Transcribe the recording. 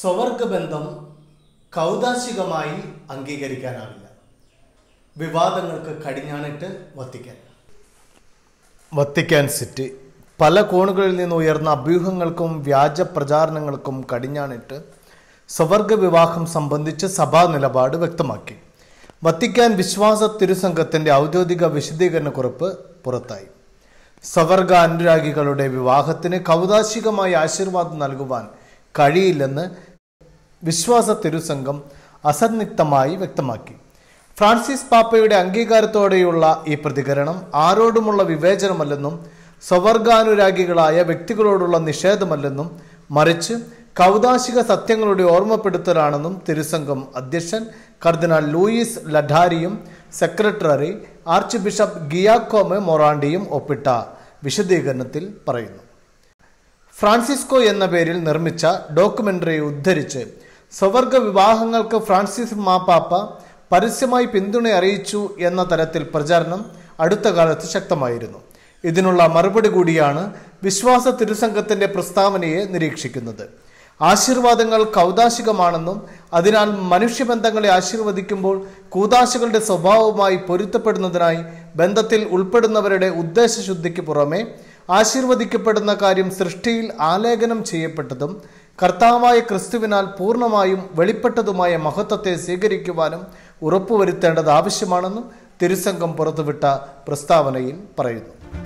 സ്വവർഗബന്ധം കൗതാശികമായി അംഗീകരിക്കാനാവില്ല വിവാദങ്ങൾക്ക് കടിഞ്ഞാണിട്ട് Vatican Vatican city പല കോണുകളിൽ നിന്ന് ഉയർന്ന അഭ്യൂഹങ്ങൾക്കും വ്യാജ പ്രചാരണങ്ങൾക്കും കടിഞ്ഞാണിട്ട് സ്വവർഗ വിവാഹം സംബന്ധിച്ച് സഭാ നിലപാട് വ്യക്തമാക്കി വത്തിക്കാൻ വിശ്വാസ തിരുസംഘത്തിന്റെ ഔദ്യോഗിക വിശദീകരണ കുറിപ്പ് പുറത്തായി സ്വവർഗ അനുരാഗികളുടെ വിവാഹത്തിന് കൗതാശികമായ ആശീർവാദം നൽകുവാൻ കഴിയില്ലെന്ന് വിശ്വാസ തിരുസംഘം അസന്നിഗ്ധമായി വ്യക്തമാക്കി ഫ്രാൻസിസ് പാപ്പയുടെ അംഗീകാരത്തോടെയുള്ള ഈ പ്രതികരണം ആരോടുമുള്ള വിവേചനമല്ലെന്നും സ്വവർഗാനുരാഗികളായ വ്യക്തികളോടുള്ള നിഷേധമല്ലെന്നും മറിച്ച് കൗതാശിക സത്യങ്ങളുടെ ഓർമ്മപ്പെടുത്തലാണെന്നും തിരുസംഘം അധ്യക്ഷൻ കർദിനാൾ ലൂയിസ് ലഡാരിയും സെക്രട്ടറി ആർച്ച് ബിഷപ്പ് ഗിയാക്കോമെ മൊറാണ്ടിയും ഒപ്പിട്ട വിശദീകരണത്തിൽ പറയുന്നു ഫ്രാൻസിസ്കോ എന്ന പേരിൽ നിർമ്മിച്ച ഡോക്യുമെന്ററി ഉദ്ധരിച്ച് സ്വവർഗ വിവാഹങ്ങൾക്ക് ഫ്രാൻസിസ് മാപ്പാപ്പ പരസ്യമായി പിന്തുണ അറിയിച്ചു എന്ന തരത്തിൽ പ്രചാരണം അടുത്ത കാലത്ത് ശക്തമായിരുന്നു ഇതിനുള്ള മറുപടി കൂടിയാണ് വിശ്വാസ തിരുസംഘത്തിന്റെ പ്രസ്താവനയെ നിരീക്ഷിക്കുന്നത് ആശീർവാദങ്ങൾ കൗതാശികമാണെന്നും അതിനാൽ മനുഷ്യബന്ധങ്ങളെ ആശീർവദിക്കുമ്പോൾ കൂതാശകളുടെ സ്വഭാവവുമായി പൊരുത്തപ്പെടുന്നതിനായി ബന്ധത്തിൽ ഉൾപ്പെടുന്നവരുടെ ഉദ്ദേശശുദ്ധിക്ക് പുറമെ ആശീർവദിക്കപ്പെടുന്ന കാര്യം സൃഷ്ടിയിൽ ആലേഖനം ചെയ്യപ്പെട്ടതും കർത്താവായ ക്രിസ്തുവിനാൽ പൂർണ്ണമായും വെളിപ്പെട്ടതുമായ മഹത്വത്തെ സ്വീകരിക്കുവാനും ഉറപ്പുവരുത്തേണ്ടത് ആവശ്യമാണെന്നും തിരുസംഘം പുറത്തുവിട്ട പ്രസ്താവനയിൽ പറയുന്നു